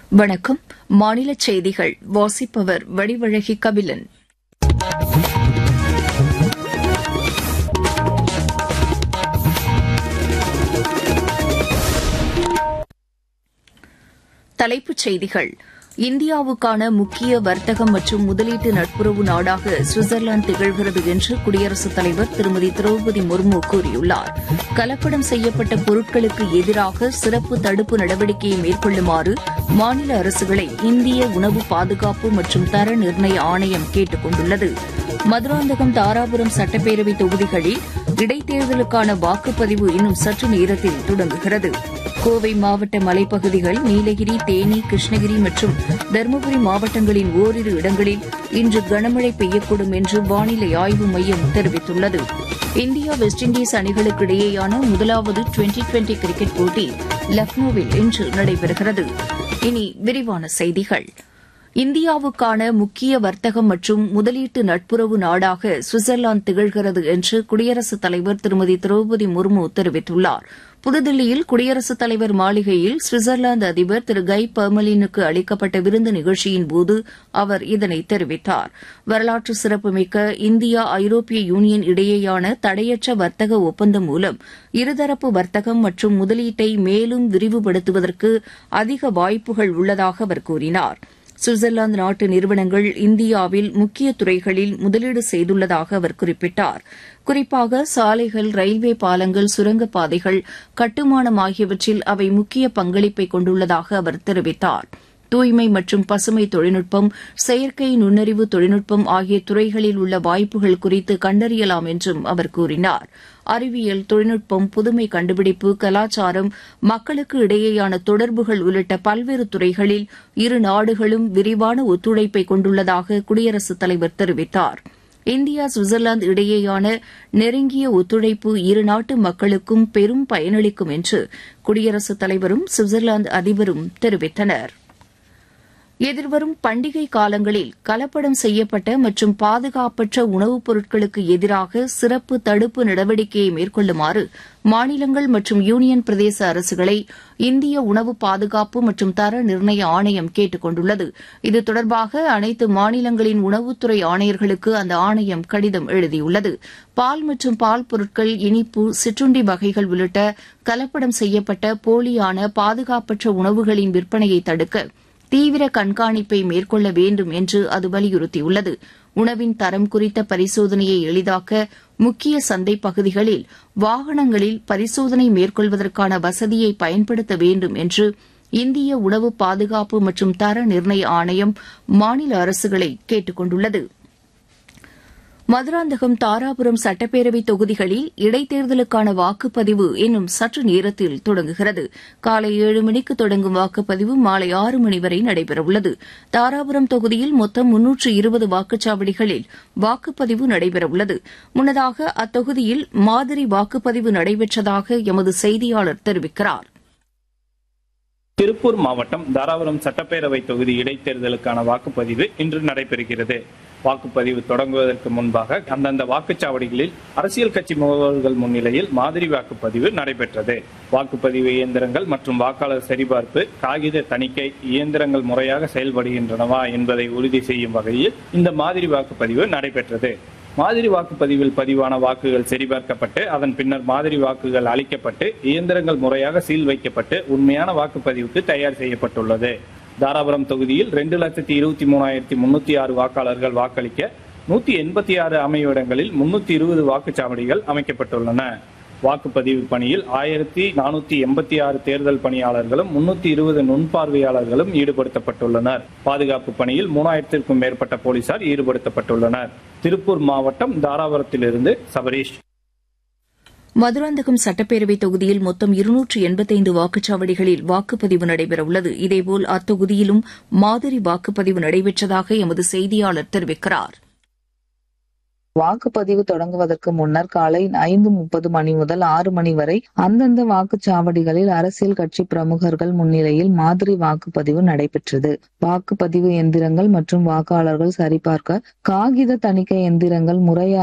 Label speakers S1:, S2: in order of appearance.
S1: வணக்கம் மாநில செய்திகள் வாசிப்பவர் வடிவழகி கபிலன் தலைப்புச் செய்திகள் இந்தியாவுக்கான முக்கிய வர்த்தகம் மற்றும் முதலீட்டு நட்புறவு நாடாக சுவிட்சர்லாந்து திகழ்கிறது என்று குடியரசுத் தலைவர் திருமதி திரௌபதி முர்மு கூறியுள்ளார் கலப்படம் செய்யப்பட்ட பொருட்களுக்கு எதிராக சிறப்பு தடுப்பு நடவடிக்கையை மேற்கொள்ளுமாறு மாநில அரசுகளை இந்திய உணவு பாதுகாப்பு மற்றும் தர நிர்ணய ஆணையம் கேட்டுக் கொண்டுள்ளது மதுராந்தகம் தாராபுரம் சட்டப்பேரவை தொகுதிகளில் இடைத்தேர்தலுக்கான வாக்குப்பதிவு இன்னும் சற்று நேரத்தில் தொடங்குகிறது கோவை மாவட்ட மலைப்பகுதிகள் நீலகிரி தேனி கிருஷ்ணகிரி மற்றும் தருமபுரி மாவட்டங்களின் ஓரிரு இடங்களில் இன்று கனமழை பெய்யக்கூடும் என்று வானிலை ஆய்வு மையம் தெரிவித்துள்ளது இந்தியா வெஸ்ட் இண்டீஸ் அணிகளுக்கு இடையேயான முதலாவது டுவெண்டி டுவெண்டி கிரிக்கெட் போட்டி லக்னோவில் இன்று நடைபெறுகிறது இனி விரிவான செய்திகள் இந்தியாவுக்கான முக்கிய வர்த்தகம் மற்றும் முதலீட்டு நட்புறவு நாடாக சுவிட்சர்லாந்து திகழ்கிறது என்று குடியரசுத் தலைவர் திருமதி திரௌபதி முர்மு தெரிவித்துள்ளார் புதுதில்லியில் குடியரசுத் தலைவர் மாளிகையில் சுவிட்சர்லாந்து அதிபர் திரு கை பர்மலினுக்கு அளிக்கப்பட்ட விருந்து நிகழ்ச்சியின்போது அவர் இதனை தெரிவித்தார் வரலாற்று சிறப்புமிக்க இந்தியா ஐரோப்பிய யூனியன் இடையேயான தடையற்ற வர்த்தக ஒப்பந்தம் மூலம் இருதரப்பு வர்த்தகம் மற்றும் முதலீட்டை மேலும் விரிவுபடுத்துவதற்கு அதிக வாய்ப்புகள் உள்ளதாக அவர் கூறினார் சுவிட்சர்லாந்து நாட்டு நிறுவனங்கள் இந்தியாவில் முக்கிய துறைகளில் முதலீடு செய்துள்ளதாக அவர் குறிப்பிட்டார் குறிப்பாக சாலைகள் ரயில்வே பாலங்கள் சுரங்கப்பாதைகள் கட்டுமானம் ஆகியவற்றில் அவை முக்கிய பங்களிப்பை கொண்டுள்ளதாக அவர் தெரிவித்தார் தூய்மை மற்றும் பசுமை தொழில்நுட்பம் செயற்கை நுண்ணறிவு தொழில்நுட்பம் ஆகிய துறைகளில் உள்ள வாய்ப்புகள் குறித்து கண்டறியலாம் என்றும் அவர் கூறினார் அறிவியல் தொழில்நுட்பம் புதுமை கண்டுபிடிப்பு கலாச்சாரம் மக்களுக்கு இடையேயான தொடர்புகள் உள்ளிட்ட பல்வேறு துறைகளில் இரு நாடுகளும் விரிவான ஒத்துழைப்பை கொண்டுள்ளதாக குடியரசுத் தலைவர் தெரிவித்தார் இந்தியா சுவிட்சர்லாந்து இடையேயான நெருங்கிய ஒத்துழைப்பு இரு நாட்டு மக்களுக்கும் பெரும் பயனளிக்கும் என்று குடியரசுத் தலைவரும் சுவிட்சர்லாந்து அதிபரும் தெரிவித்தனா் எதிர்வரும் பண்டிகை காலங்களில் கலப்படம் செய்யப்பட்ட மற்றும் பாதுகாப்பற்ற உணவுப் பொருட்களுக்கு எதிராக சிறப்பு தடுப்பு நடவடிக்கையை மேற்கொள்ளுமாறு மாநிலங்கள் மற்றும் யூனியன் பிரதேச அரசுகளை இந்திய உணவு பாதுகாப்பு மற்றும் தர நிர்ணய ஆணையம் கேட்டுக் கொண்டுள்ளது இது தொடர்பாக அனைத்து மாநிலங்களின் உணவுத்துறை ஆணையர்களுக்கு அந்த ஆணையம் கடிதம் எழுதியுள்ளது பால் மற்றும் பால் பொருட்கள் இனிப்பு சிற்றுண்டி வகைகள் உள்ளிட்ட கலப்படம் செய்யப்பட்ட போலியான பாதுகாப்பற்ற உணவுகளின் விற்பனையை தடுக்க தீவிர கண்காணிப்பை மேற்கொள்ள வேண்டும் என்று அது வலியுறுத்தியுள்ளது உணவின் தரம் குறித்த பரிசோதனையை எளிதாக்க முக்கிய சந்தை பகுதிகளில் வாகனங்களில் பரிசோதனை மேற்கொள்வதற்கான வசதியை பயன்படுத்த வேண்டும் என்று இந்திய உணவு பாதுகாப்பு மற்றும் தர நிர்ணய ஆணையம் மாநில அரசுகளை கேட்டுக் கொண்டுள்ளது மதுராந்தகம் தாராபுரம் சட்டப்பேரவை தொகுதிகளில் இடைத்தேர்தலுக்கான வாக்குப்பதிவு இன்னும் சற்று நேரத்தில் தொடங்குகிறது காலை ஏழு மணிக்கு தொடங்கும் வாக்குப்பதிவு மாலை ஆறு மணி வரை நடைபெறவுள்ளது தாராபுரம் தொகுதியில் மொத்தம் முன்னூற்று இருபது வாக்குச்சாவடிகளில் வாக்குப்பதிவு நடைபெறவுள்ளது முன்னதாக அத்தொகுதியில் மாதிரி வாக்குப்பதிவு நடைபெற்றதாக எமது செய்தியாளர் தெரிவிக்கிறார்
S2: திருப்பூர் மாவட்டம் தாராபுரம் சட்டப்பேரவை தொகுதி இடைத்தேர்தலுக்கான வாக்குப்பதிவு இன்று நடைபெறுகிறது வாக்குப்பதிவு தொடங்குவதற்கு முன்பாக அந்தந்த வாக்குச்சாவடிகளில் அரசியல் கட்சி முகவர்கள் முன்னிலையில் மாதிரி வாக்குப்பதிவு நடைபெற்றது வாக்குப்பதிவு இயந்திரங்கள் மற்றும் வாக்காளர் சரிபார்ப்பு காகித தணிக்கை இயந்திரங்கள் முறையாக செயல்படுகின்றனவா என்பதை உறுதி செய்யும் வகையில் இந்த மாதிரி வாக்குப்பதிவு நடைபெற்றது மாதிரி வாக்குப்பதிவில் பதிவான வாக்குகள் சரிபார்க்கப்பட்டு அதன் பின்னர் மாதிரி வாக்குகள் அளிக்கப்பட்டு இயந்திரங்கள் முறையாக சீல் வைக்கப்பட்டு உண்மையான வாக்குப்பதிவுக்கு தயார் செய்யப்பட்டுள்ளது தாராபுரம் தொகுதியில் ரெண்டு லட்சத்தி இருபத்தி மூணாயிரத்தி முன்னூத்தி ஆறு வாக்காளர்கள் வாக்களிக்க நூத்தி எண்பத்தி ஆறு அமைவிடங்களில் முன்னூத்தி இருபது வாக்குச்சாவடிகள் அமைக்கப்பட்டுள்ளன வாக்குப்பதிவு பணியில் ஆயிரத்தி நானூத்தி எண்பத்தி ஆறு தேர்தல் பணியாளர்களும் முன்னூத்தி இருபது நுண்பார்வையாளர்களும் ஈடுபடுத்தப்பட்டுள்ளனர் பாதுகாப்பு பணியில் மூணாயிரத்திற்கும் மேற்பட்ட போலீசார் ஈடுபடுத்தப்பட்டுள்ளனர் திருப்பூர் மாவட்டம் தாராபுரத்திலிருந்து சபரீஷ்
S1: மதுராந்தகம் சட்டப்பேரவை தொகுதியில் மொத்தம் இருநூற்று எண்பத்தைந்து வாக்குச்சாவடிகளில் வாக்குப்பதிவு நடைபெறவுள்ளது இதேபோல் அத்தொகுதியிலும் மாதிரி வாக்குப்பதிவு நடைபெற்றதாக எமது செய்தியாளர் தெரிவிக்கிறார்
S3: வாக்குப்பதிவு தொடங்குவதற்கு முன்னர் காலை ஐந்து முப்பது மணி முதல் ஆறு மணி வரை அந்தந்த வாக்குச்சாவடிகளில் அரசியல் கட்சி பிரமுகர்கள் முன்னிலையில் மாதிரி வாக்குப்பதிவு நடைபெற்றது வாக்குப்பதிவு எந்திரங்கள் மற்றும் வாக்காளர்கள் சரிபார்க்க காகித தணிக்கை எந்திரங்கள் முறையாக